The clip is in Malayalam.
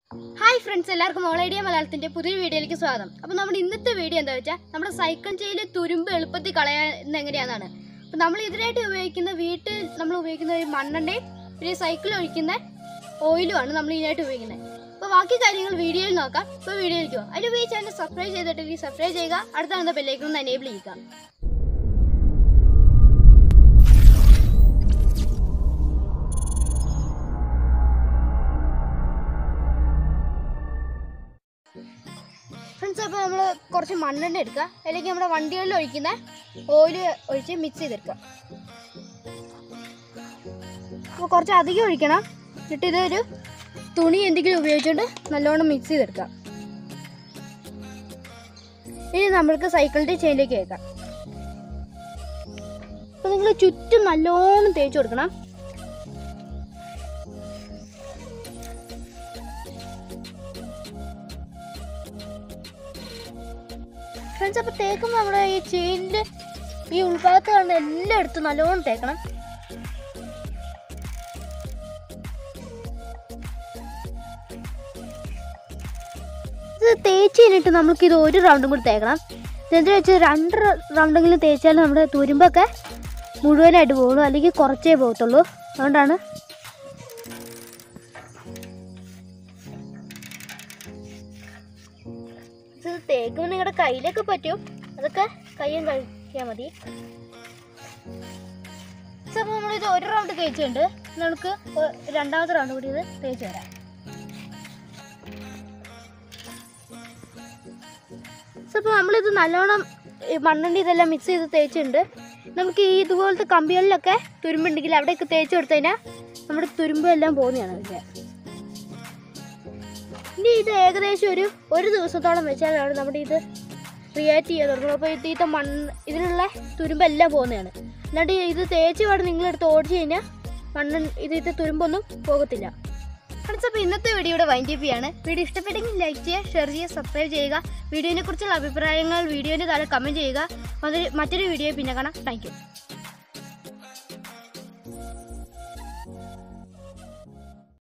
ഹായ് ഫ്രണ്ട്സ് എല്ലാവർക്കും ഓൾ ഐഡിയ മലയാളത്തിന്റെ പുതിയ വീഡിയോയിലേക്ക് സ്വാഗതം അപ്പോൾ നമ്മുടെ ഇന്നത്തെ വീഡിയോ എന്താ വെച്ചാൽ നമ്മുടെ സൈക്കിൾ ചെയില് തുരുമ്പ് എളുപ്പത്തിൽ കളയാൻ എങ്ങനെയാണെന്നാണ് അപ്പോൾ നമ്മൾ ഇതിനായിട്ട് ഉപയോഗിക്കുന്ന വീട്ടിൽ നമ്മൾ ഉപയോഗിക്കുന്ന ഒരു മണ്ണെണ്ണയും പിന്നെ സൈക്കിൾ ഒഴിക്കുന്ന ഓയിലുമാണ് നമ്മൾ ഇതിനായിട്ട് ഉപയോഗിക്കുന്നത് അപ്പോൾ ബാക്കി കാര്യങ്ങൾ വീഡിയോയിൽ നോക്കാം ഇപ്പോൾ വീഡിയോയിലേക്ക് പോകാം അതിന് ഉപയോഗിച്ച് ചാനൽ സബ്സ്ക്രൈബ് ചെയ്തിട്ട് സബ്സ്ക്രൈബ് ചെയ്യുക അടുത്ത ബെല്ലേക്ക് ഒന്ന് എനേബിൾ ചെയ്യുക ഫ്രണ്ട്സ് അപ്പോൾ നമ്മൾ കുറച്ച് മണ്ണെണ്ണ എടുക്കുക അല്ലെങ്കിൽ നമ്മുടെ വണ്ടികളിൽ ഒഴിക്കുന്ന ഓയിൽ ഒഴിച്ച് മിക്സ് ചെയ്തെടുക്കുക അപ്പോൾ കുറച്ച് അധികം ഒഴിക്കണം എന്നിട്ട് ഇതൊരു തുണി എന്തെങ്കിലും ഉപയോഗിച്ചുകൊണ്ട് നല്ലോണം മിക്സ് ചെയ്തെടുക്കുക ഇനി നമ്മൾക്ക് സൈക്കിളിൻ്റെ ചെയിലേക്ക് വെക്കാം അപ്പോൾ നിങ്ങൾ ചുറ്റും നല്ലോണം തേച്ച് കൊടുക്കണം ഫ്രണ്ട്സ് അപ്പോൾ തേക്കുമ്പോൾ നമ്മുടെ ഈ ചെയിനിൻ്റെ ഈ ഉൾഭാഗത്ത് കാണുന്ന എല്ലാം എടുത്ത് നല്ലോണം തേക്കണം ഇത് തേച്ച് കഴിഞ്ഞിട്ട് നമുക്ക് ഇത് ഒരു റൗണ്ടും കൂടി തേക്കണം ഇതെന്താ വെച്ചാൽ രണ്ട് റൗണ്ടെങ്കിലും തേച്ചാൽ നമ്മുടെ തുരുമ്പൊക്കെ മുഴുവനായിട്ട് പോകുള്ളൂ അല്ലെങ്കിൽ കുറച്ചേ പോകത്തുള്ളൂ അതുകൊണ്ടാണ് ഇത് തേക്കുമ്പോൾ നിങ്ങളുടെ കയ്യിലൊക്കെ പറ്റും അതൊക്കെ കയ്യും കഴിക്കാൻ മതി അപ്പോൾ നമ്മളിത് ഒരു റൗണ്ട് തേച്ചിട്ടുണ്ട് നമുക്ക് ഒ- രണ്ടാമത്തെ റൗണ്ട് കൂടി ഇത് തേച്ച് വരാം അപ്പോൾ നമ്മളിത് നല്ലോണം ഈ മണ്ണെണ്ണ ഇതെല്ലാം മിക്സ് ചെയ്ത് തേച്ചിട്ടുണ്ട് നമുക്ക് ഈ ഇതുപോലത്തെ കമ്പികളിലൊക്കെ തുരുമ്പുണ്ടെങ്കിൽ അവിടെയൊക്കെ തേച്ച് കൊടുത്തു കഴിഞ്ഞാൽ നമ്മുടെ തുരുമ്പ് എല്ലാം പോകുന്നതാണ് ഇതിൻ്റെ ഇനി ഇത് ഏകദേശം ഒരു ഒരു ദിവസത്തോളം വെച്ചാലാണ് നമ്മുടെ ഇത് റിയാക്ട് ചെയ്യാൻ തുടങ്ങും അപ്പോൾ ഇതിത്തെ മണ്ണ് ഇതിലുള്ള തുരുമ്പെല്ലാം പോകുന്നതാണ് അല്ലാണ്ട് ഇത് തേച്ച് പാട് നിങ്ങളെടുത്ത് ഓടിച്ചു കഴിഞ്ഞാൽ മണ്ണ് ഇതിത്തെ തുരുമ്പൊന്നും പോകത്തില്ല ഫ്രണ്ട്സ് അപ്പോൾ ഇന്നത്തെ വീഡിയോ ഇവിടെ വൈൻഡ് അപ്പ് ചെയ്യാണ് വീഡിയോ ഇഷ്ടപ്പെട്ടെങ്കിൽ ലൈക്ക് ചെയ്യുക ഷെയർ ചെയ്യുക സബ്സ്ക്രൈബ് ചെയ്യുക വീഡിയോനെ കുറിച്ചുള്ള അഭിപ്രായങ്ങൾ വീഡിയോൻ്റെ താഴെ കമൻറ്റ് ചെയ്യുക മറ്റൊരു മറ്റൊരു വീഡിയോ പിന്നെ കാണാം താങ്ക്